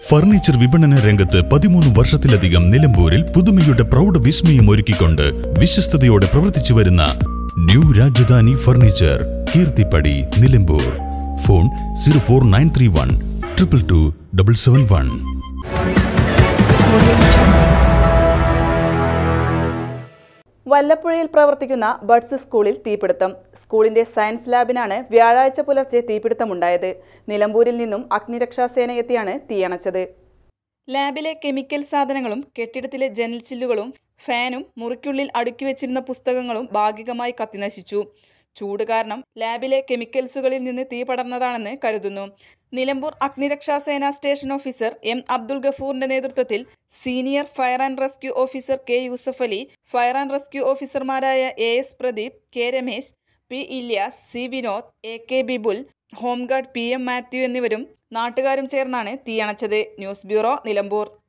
furniture വിപണന രംഗത്ത് പതിമൂന്ന് വർഷത്തിലധികം നിലമ്പൂരിൽ പുതുമയുടെ പ്രൗഢ വിസ്മയം ഒരുക്കിക്കൊണ്ട് വിശ്വസ്തയോടെ പ്രവർത്തിച്ചു വരുന്ന new Rajdhani furniture Keerthippadi Nilambur phone zero four nine three one triple two double seven one വല്ലപ്പുഴയിൽ പ്രവർത്തിക്കുന്ന ബഡ്സ് സ്കൂളിൽ തീപിടുത്തം സ്കൂളിന്റെ സയൻസ് ലാബിനാണ് വ്യാഴാഴ്ച പുലർച്ചെ തീപിടുത്തമുണ്ടായത് നിലമ്പൂരിൽ നിന്നും അഗ്നിരക്ഷാസേന എത്തിയാണ് തീയണച്ചത് ലാബിലെ കെമിക്കൽ സാധനങ്ങളും കെട്ടിടത്തിലെ ജനൽ ചില്ലുകളും ഫാനും മുറിക്കുള്ളിൽ അടുക്കി വെച്ചിരുന്ന പുസ്തകങ്ങളും ഭാഗികമായി കത്തിനശിച്ചു ചൂട് കാരണം ലാബിലെ കെമിക്കൽസുകളിൽ നിന്ന് തീ പടർന്നതാണെന്ന് കരുതുന്നു നിലമ്പൂർ അഗ്നിരക്ഷാസേന സ്റ്റേഷൻ ഓഫീസർ എം അബ്ദുൾ ഗഫൂറിന്റെ നേതൃത്വത്തിൽ senior fire and rescue officer K Yusuf Ali fire and rescue ഓഫീസർമാരായ A S Pradeep K Ramesh P Ilyas C Vinod A K Bibul home guard P M Mathew എന്നിവരും നാട്ടുകാരും ചേർന്നാണ് തീയണച്ചത് ന്യൂസ് ബ്യൂറോ നിലമ്പൂർ